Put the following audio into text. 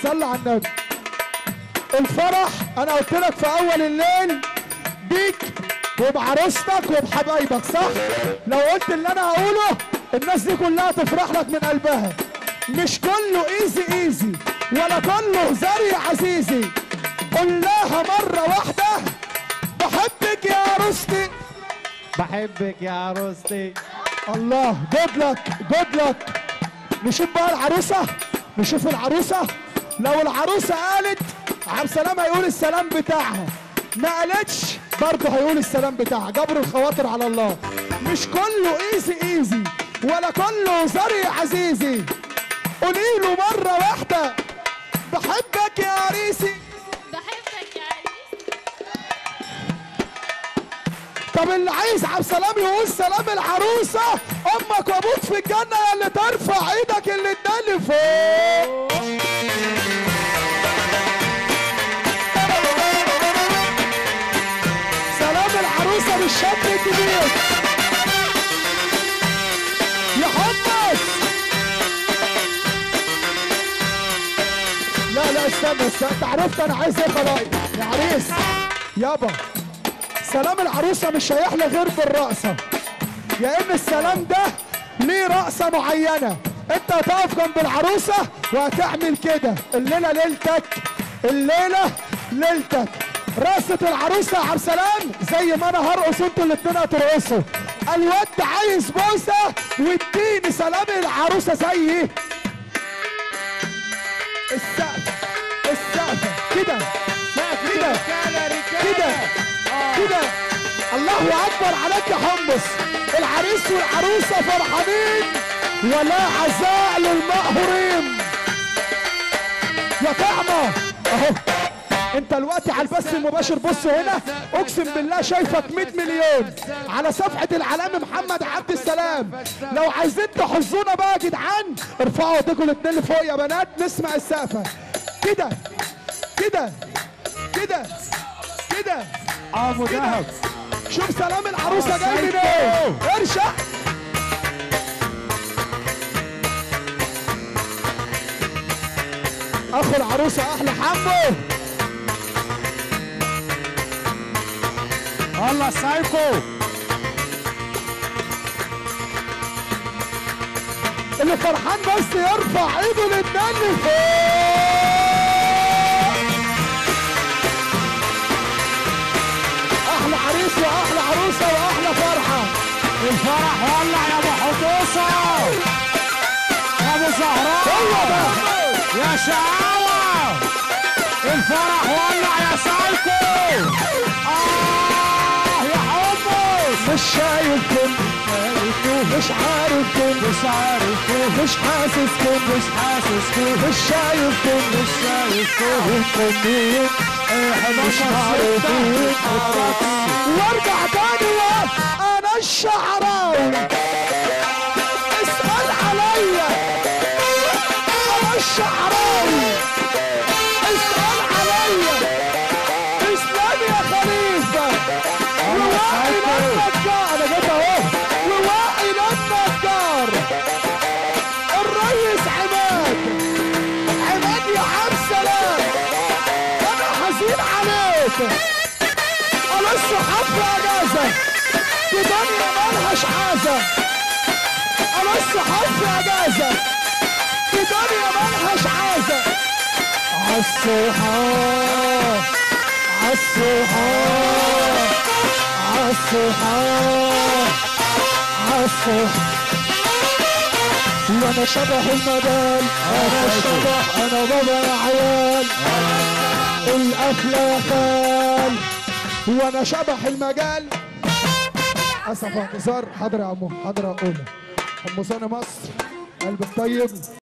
صلى على النبي الفرح انا قلت لك في اول الليل بيك وبعروستك وبحبايبك صح لو قلت اللي انا هقوله الناس دي كلها تفرح لك من قلبها مش كله ايزي ايزي ولا كله هزار يا عزيزي قول لها مره واحده بحبك يا عروستي بحبك يا عروستي الله جود لك جود لك نشوف بقى العروسه نشوف العروسه لو العروسه قالت عبد السلام هيقول السلام بتاعها ما قالتش برضه هيقول السلام بتاعها جبر الخواطر على الله مش كله ايزي ايزي ولا كله هزار يا عزيزي قولي له مره واحده بحبك يا عريسي بحبك يا عريس طب اللي عايز عبد السلام يقول سلام العروسه امك وابوك في الجنه يا اللي ترفع ايدك اللي اتنين فوق سلام العروسه بالشاب الجديد يا حمص لا لا استنى استنى انت عرفت انا عايز ايه خلاص يا عريس يابا سلام العروسه مش هيحلى غير بالرقصه يا ان السلام ده ليه رقصه معينه انت هتقف جنب العروسه وهتعمل كده الليله ليلتك الليله ليلتك رقصه العروسه يا عبد السلام زي ما انا هرقص انتوا الاتنين هترقصوا الواد عايز بوسه واديني سلام العروسه زي السقف السقف كده كده كده كده الله اكبر عليك يا حمص العريس والعروسه فرحانين ولا عزاء للمقهورين يا طعمه اهو انت دلوقتي على البث المباشر بص هنا اقسم بالله شايفك 100 مليون على صفحه العلامه محمد عبد السلام لو عايزين تحظونا بقى يا جدعان ارفعوا ايديكم الاتنين لفوق يا بنات نسمع السقفه كده كده كده كده ابو كده دهب شوف سلام العروسه جاي من ايه ارشق اخو العروسه احلى حمو الله سايكو اللي فرحان بس يرفع ايده للنادي فوق احلى عريس واحلى عروسه واحلى فرحه الفرح ولع يا ابو حطوسه يا ابو هو زهراء ده يا شقاوة الفرح ولع يا سايكو اه يا حمص مش شايف كن مش عارف كن مش عارف كيف مش حاسس كن مش حاسس كيف مش شايف كن مش شايف كيف الكنين مش احنا عارفين وارجع تاني و- انا الشعراوي اسأل عليا انا الشعراوي اسأل عليا اسلام يا خليفة ووائل النجار انا جيت اهو ووائل النجار الريس عماد عماد يا عم سلام انا حزين عليك خلاص حب اجازه دي دنيا مالهاش عازه خلاص حب اجازه دي دنيا مالهاش عازه عالصحاب عالصحاب عالصحاب عالصحاب وانا شبح المجال انا الشبح انا بابا يا عيال الاكل يا خال وانا شبح المجال اسف اعتذار حاضر يا عمو حاضر يا امه حمصانه مصر قلب الطيب